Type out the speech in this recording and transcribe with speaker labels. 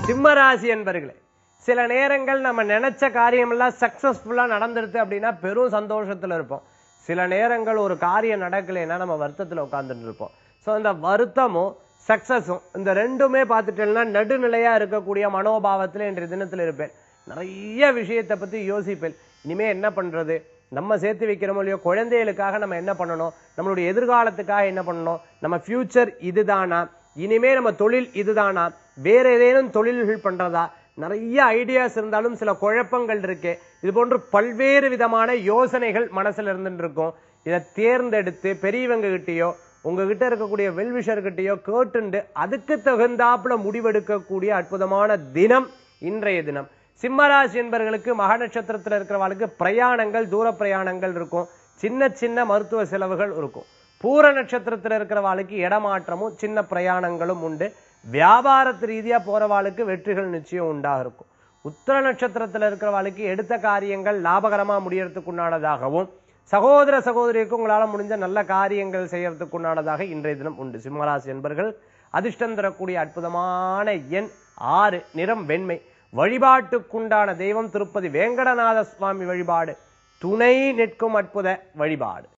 Speaker 1: சிம்மராசி என்பர்களே சில நேரங்கள் நம்ம நினைச்ச காரியமெல்லாம் சக்சஸ்ஃபுல்லா நடந்துருது அப்படின்னா பெரும் சந்தோஷத்துல இருப்போம் சில நேரங்கள் ஒரு காரியம் நடக்கலைன்னா நம்ம வருத்தத்துல உட்கார்ந்துட்டு இருப்போம் ஸோ இந்த வருத்தமும் சக்சஸும் இந்த ரெண்டுமே பார்த்துட்டேன்னா நடுநிலையா இருக்கக்கூடிய மனோபாவத்துல இன்றைய தினத்துல இருப்பேன் நிறைய விஷயத்தை பத்தி யோசிப்பேன் இனிமே என்ன பண்றது நம்ம சேர்த்து வைக்கிறோமோ இல்லையோ குழந்தைகளுக்காக நம்ம என்ன பண்ணணும் நம்மளுடைய எதிர்காலத்துக்காக என்ன பண்ணணும் நம்ம ஃபியூச்சர் இதுதானா இனிமே நம்ம தொழில் இதுதானா வேற ஏதேனும் தொழில்கள் பண்றதா நிறைய ஐடியாஸ் இருந்தாலும் சில குழப்பங்கள் இருக்கு இது போன்று பல்வேறு விதமான யோசனைகள் மனசுல இருந்துட்டு இருக்கும் இதை தேர்ந்தெடுத்து பெரியவங்க கிட்டயோ உங்ககிட்ட இருக்கக்கூடிய வெல்விஷர்கிட்டயோ கேட்டுண்டு அதுக்கு தகுந்தாப்புல முடிவெடுக்கக்கூடிய அற்புதமான தினம் இன்றைய தினம் சிம்மராசி என்பவர்களுக்கு மக நட்சத்திரத்தில் இருக்கிறவர்களுக்கு பிரயாணங்கள் தூர பிரயாணங்கள் இருக்கும் சின்ன சின்ன மருத்துவ செலவுகள் இருக்கும் பூர நட்சத்திரத்தில் இருக்கிறவாளுக்கு இடமாற்றமும் சின்ன பிரயாணங்களும் உண்டு வியாபாரத்து ரீதியா போறவாளுக்கு வெற்றிகள் நிச்சயம் உண்டாக இருக்கும் உத்தர நட்சத்திரத்தில் இருக்கிறவாளுக்கு எடுத்த காரியங்கள் லாபகரமா முடியறதுக்கு உண்டானதாகவும் சகோதர சகோதரிக்கு உங்களால முடிஞ்ச நல்ல காரியங்கள் செய்யறதுக்கு உண்டானதாக இன்றைய தினம் உண்டு சிம்மராசி என்பர்கள் அதிர்ஷ்டம் தரக்கூடிய அற்புதமான எண் ஆறு நிறம் வெண்மை வழிபாட்டுக்குண்டான தெய்வம் திருப்பதி வேங்கடநாத சுவாமி வழிபாடு துணை நிற்கும் அற்புத வழிபாடு